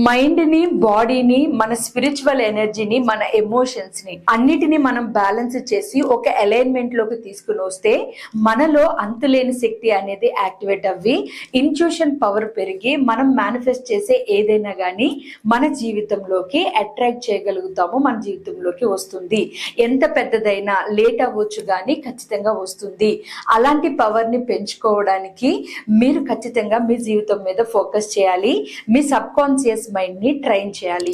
mind ని బాడీని మన స్పిరిచువల్ ఎనర్జీని మన ఎమోషన్స్ ని అన్నిటిని మనం బ్యాలెన్స్ చేసి ఒక అలైన్మెంట్ లోకి తీసుకుని వస్తే మనలో అంతులేని శక్తి అనేది యాక్టివేట్ అవ్వి ఇన్ట్యూషన్ పవర్ పెరిగి మనం మేనిఫెస్ట్ చేసే ఏదైనా కానీ మన జీవితంలోకి అట్రాక్ట్ చేయగలుగుతాము మన జీవితంలోకి వస్తుంది ఎంత పెద్దదైనా లేట్ అవ్వచ్చు కానీ ఖచ్చితంగా వస్తుంది అలాంటి పవర్ ని పెంచుకోవడానికి మీరు ఖచ్చితంగా మీ జీవితం మీద ఫోకస్ చేయాలి మీ సబ్ కాన్షియస్ మైండ్ ని ట్రైన్ చేయాలి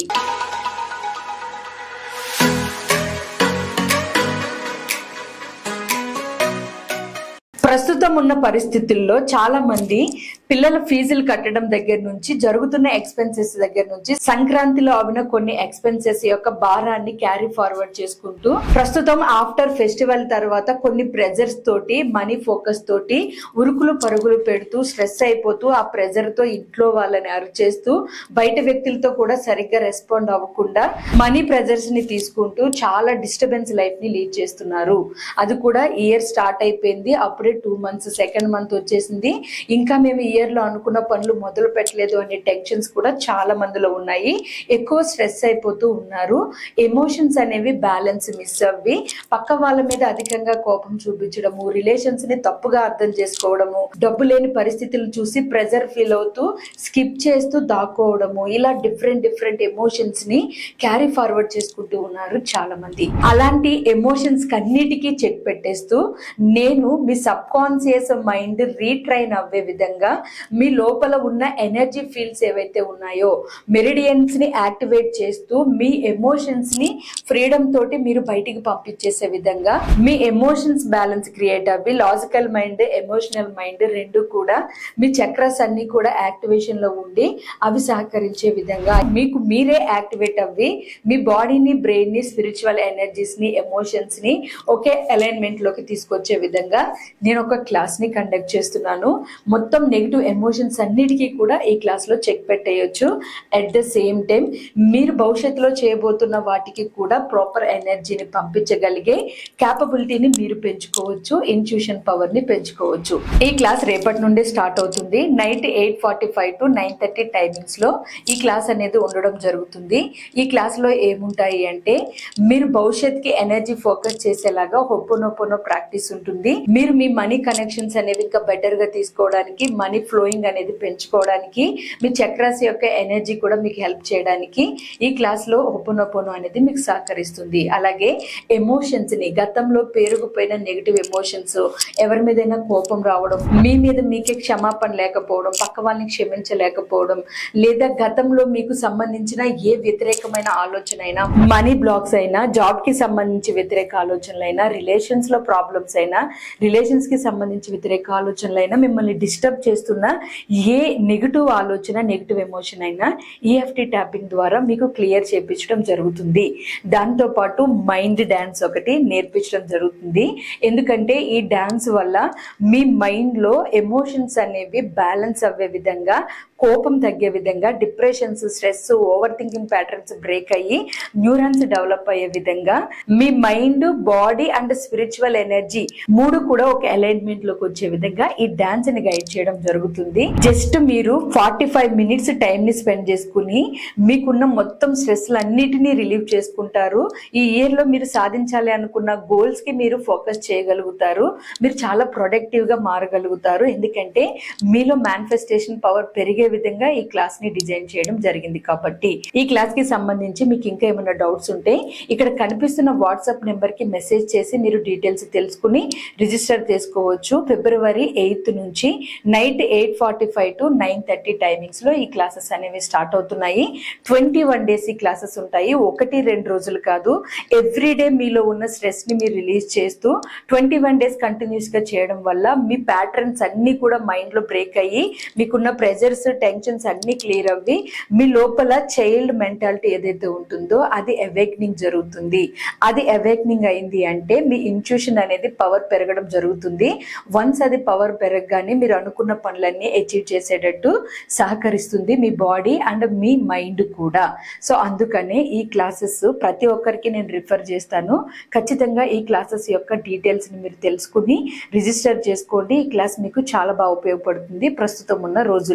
ప్రస్తుతం ఉన్న పరిస్థితుల్లో చాలా మంది పిల్లల ఫీజులు కట్టడం దగ్గర నుంచి జరుగుతున్న ఎక్స్పెన్సెస్ దగ్గర నుంచి సంక్రాంతిలో అవిన కొన్ని ఎక్స్పెన్సెస్ యొక్క భారాన్ని క్యారీ ఫార్వర్డ్ చేసుకుంటూ ప్రస్తుతం ఆఫ్టర్ ఫెస్టివల్ తర్వాత కొన్ని ప్రెజర్స్ తోటి మనీ ఫోకస్ తోటి ఉరుకులు పరుగులు పెడుతూ స్ట్రెస్ అయిపోతూ ఆ ప్రెజర్ తో ఇంట్లో వాళ్ళని అరిచేస్తూ బయట వ్యక్తులతో కూడా సరిగ్గా రెస్పాండ్ అవ్వకుండా మనీ ప్రెజర్స్ ని తీసుకుంటూ చాలా డిస్టర్బెన్స్ లైఫ్ ని లీడ్ చేస్తున్నారు అది కూడా ఇయర్ స్టార్ట్ అయిపోయింది అప్పుడే టూ మంత్స్ సెకండ్ మంత్ వచ్చేసింది ఇంకా మేము ఇయర్ లో అనుకున్న పనులు మొదలు పెట్టలేదు అనే టెన్షన్స్ కూడా చాలా మందిలో ఉన్నాయి ఎక్కువ స్ట్రెస్ అయిపోతూ ఉన్నారు ఎమోషన్స్ అనేవి బ్యాలెన్స్ మిస్ అవ్వి పక్క వాళ్ళ మీద అధికంగా కోపం చూపించడము రిలేషన్స్ ని తప్పుగా అర్థం చేసుకోవడము డబ్బు లేని పరిస్థితులు చూసి ప్రెజర్ ఫీల్ అవుతూ స్కిప్ చేస్తూ దాక్కోవడము ఇలా డిఫరెంట్ డిఫరెంట్ ఎమోషన్స్ ని క్యారీ ఫార్వర్డ్ చేసుకుంటూ ఉన్నారు చాలా మంది అలాంటి ఎమోషన్స్ కన్నిటికీ చెక్ పెట్టేస్తూ నేను మీ సబ్ కాన్షియస్ మైండ్ రీట్రైన్ అవ్వే విధంగా మీ లోపల ఉన్న ఎనర్జీ ఫీల్డ్స్ ఏవైతే ఉన్నాయో మెరిడియన్స్ ని యాక్టివేట్ చేస్తూ మీ ఎమోషన్స్ ని ఫ్రీడమ్ తోటి మీరు బయటికి పంపించేసే విధంగా మీ ఎమోషన్స్ బ్యాలెన్స్ క్రియేట్ అవ్వి లాజికల్ మైండ్ ఎమోషనల్ మైండ్ రెండు కూడా మీ చక్రాస్ అన్ని కూడా యాక్టివేషన్ లో ఉండి అవి సహకరించే విధంగా మీకు మీరే యాక్టివేట్ అవ్వి మీ బాడీని బ్రెయిన్ ని స్పిరిచువల్ ఎనర్జీస్ ని ఎమోషన్స్ ని ఒకే అలైన్మెంట్ లోకి తీసుకొచ్చే విధంగా నేను ఒక క్లాస్ ని కండక్ట్ చేస్తున్నాను మొత్తం నెగిటివ్ ఎమోషన్స్ అన్నిటికీ కూడా ఈ క్లాస్ లో చెక్ పెట్టేయొచ్చు అట్ ద సేమ్ టైం మీరు భవిష్యత్తులో చేయబోతున్న వాటికి కూడా ప్రాపర్ ఎనర్జీని పంపించగలిగే క్యాపబిలిటీని మీరు పెంచుకోవచ్చు ఇన్ట్యూషన్ పవర్ ని పెంచుకోవచ్చు ఈ క్లాస్ రేపటి నుండి స్టార్ట్ అవుతుంది night eight forty five to nine thirty timings లో ఈ క్లాస్ అనేది ఉండడం జరుగుతుంది ఈ క్లాస్ లో ఏముంటాయి అంటే మీరు భవిష్యత్తుకి ఎనర్జీ ఫోకస్ చేసేలాగా హొప్పునొప్పునో ప్రాక్టీస్ ఉంటుంది మీరు మీ మనీ కనెక్షన్స్ అనేవి ఇంకా బెటర్ గా తీసుకోవడానికి మనీ ఫ్లోయింగ్ అనేది పెంచుకోవడానికి మీ చక్రాస్ యొక్క ఎనర్జీ కూడా మీకు హెల్ప్ చేయడానికి ఈ క్లాస్ లో హొప్పునొప్పునో అనేది మీకు సహకరిస్తుంది అలాగే ఎమోషన్స్ ని గతంలో పేరుకుపోయిన నెగిటివ్ ఎమోషన్స్ ఎవరి మీదైనా కోపం రావడం మీ మీద మీకే క్షమాపణ లేకపోవడం పక్క వాళ్ళని క్షమించలేకపోవడం లేదా గతంలో మీకు సంబంధించిన ఏ వ్యతిరేకమైన ఆలోచన అయినా మనీ బ్లాక్స్ అయినా జాబ్ కి సంబంధించి వ్యతిరేక ఆలోచనలైనా రిలేషన్స్ లో ప్రాబ్లమ్స్ అయినా రిలేషన్స్ కి సంబంధించి వ్యతిరేక ఆలోచనలైనా మిమ్మల్ని డిస్టర్బ్ చేస్తున్న ఏ నెగిటివ్ ఆలోచన నెగిటివ్ ఎమోషన్ అయినా ఈఎఫ్టి ట్యాపింగ్ ద్వారా మీకు క్లియర్ చేయించడం జరుగుతుంది దాంతో పాటు మైండ్ డ్యాన్స్ ఒకటి నేర్పించడం జరుగుతుంది ఎందుకంటే ఈ డ్యాన్స్ వల్ల మీ మైండ్ లో ఎమోషన్స్ అనేవి బ్యాలెన్స్ అవ్వే విధంగా కోపం తగ్గే విధంగా depressions stress over thinking patterns break అయ్యి న్యూరాన్స్ డెవలప్ అయ్యే విధంగా మీ mind body and spiritual energy మూడు కూడా ఒక అలైన్మెంట్ లోకి వచ్చే విధంగా ఈ డాన్స్ ని గైడ్ చేయడం జరుగుతుంది జస్ట్ మీరు ఫార్టీ ఫైవ్ మినిట్స్ టైం ని స్పెండ్ చేసుకుని మీకున్న మొత్తం స్ట్రెస్ అన్నిటినీ రిలీవ్ చేసుకుంటారు ఈ ఇయర్ లో మీరు సాధించాలి అనుకున్న గోల్స్ కి మీరు ఫోకస్ చేయగలుగుతారు మీరు చాలా ప్రొడక్టివ్ గా మారగలుగుతారు ఎందుకంటే మీలో మేనిఫెస్టేషన్ పవర్ పెరిగే విధంగా ఈ క్లాస్ ని డిజైన్ చేయడం జరిగింది కాబట్టి ఈ క్లాస్ కి సంబంధించి మీకు ఇంకా ఏమైనా డౌట్స్ ఉంటే ఇక్కడ కనిపిస్తున్న వాట్సాప్ నెంబర్ కి మెసేజ్ చేసి మీరు డీటెయిల్స్ తెలుసుకుని రిజిస్టర్ చేసుకోవచ్చు ఫిబ్రవరి ఎయిత్ నుంచి night eight forty five to nine thirty timings లో ఈ క్లాసెస్ అనేవి స్టార్ట్ అవుతున్నాయి ట్వంటీ వన్ డేస్ ఈ క్లాసెస్ ఉంటాయి ఒకటి రెండు రోజులు కాదు ఎవ్రీ డే మీలో ఉన్న స్ట్రెస్ ని మీరు రిలీజ్ చేస్తూ ట్వంటీ వన్ డేస్ కంటిన్యూస్ గా చేయడం వల్ల మీ ప్యాటర్న్స్ అన్ని కూడా మైండ్ లో బ్రేక్ అయ్యి మీకున్న ప్రెజర్స్ టెన్షన్స్ అన్ని క్లియర్ అవ్వి మీ లోపల చైల్డ్ మెంటాలిటీ ఏదైతే ఉంటుందో అది అవేక్నింగ్ జరుగుతుంది అది అవేక్నింగ్ అయింది అంటే మీ ఇన్ట్యూషన్ అనేది పవర్ పెరగడం జరుగుతుంది వన్స్ అది పవర్ పెరగగానే మీరు అనుకున్న పనులన్నీ అచీవ్ చేసేటట్టు సహకరిస్తుంది మీ బాడీ అండ్ మీ మైండ్ కూడా సో అందుకనే ఈ క్లాసెస్ ప్రతి ఒక్కరికి నేను రిఫర్ చేస్తాను ఖచ్చితంగా ఈ క్లాసెస్ యొక్క డీటెయిల్స్ ని మీరు తెలుసుకుని రిజిస్టర్ చేసుకోండి ఈ క్లాస్ మీకు చాలా బాగా ఉపయోగపడుతుంది ప్రస్తుతం ఉన్న రోజుల్లో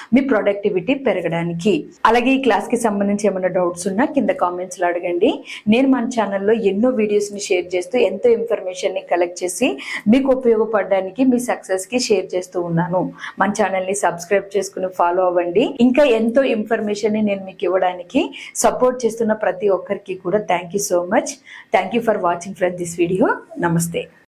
మీ ప్రొడక్టివిటీ పెరగడానికి అలాగే ఈ క్లాస్ కి సంబంధించి ఏమైనా డౌట్స్ ఉన్నా కింద కామెంట్స్ లో అడగండి నేను మన ఛానల్లో ఎన్నో వీడియోస్ ని షేర్ చేస్తూ ఎంతో ఇన్ఫర్మేషన్ ని కలెక్ట్ చేసి మీకు ఉపయోగపడడానికి మీ సక్సెస్ కి షేర్ చేస్తూ ఉన్నాను మన ఛానల్ ని సబ్స్క్రైబ్ చేసుకుని ఫాలో అవ్వండి ఇంకా ఎంతో ఇన్ఫర్మేషన్ ని నేను మీకు ఇవ్వడానికి సపోర్ట్ చేస్తున్న ప్రతి ఒక్కరికి కూడా thank you so much thank you for watching friend this video నమస్తే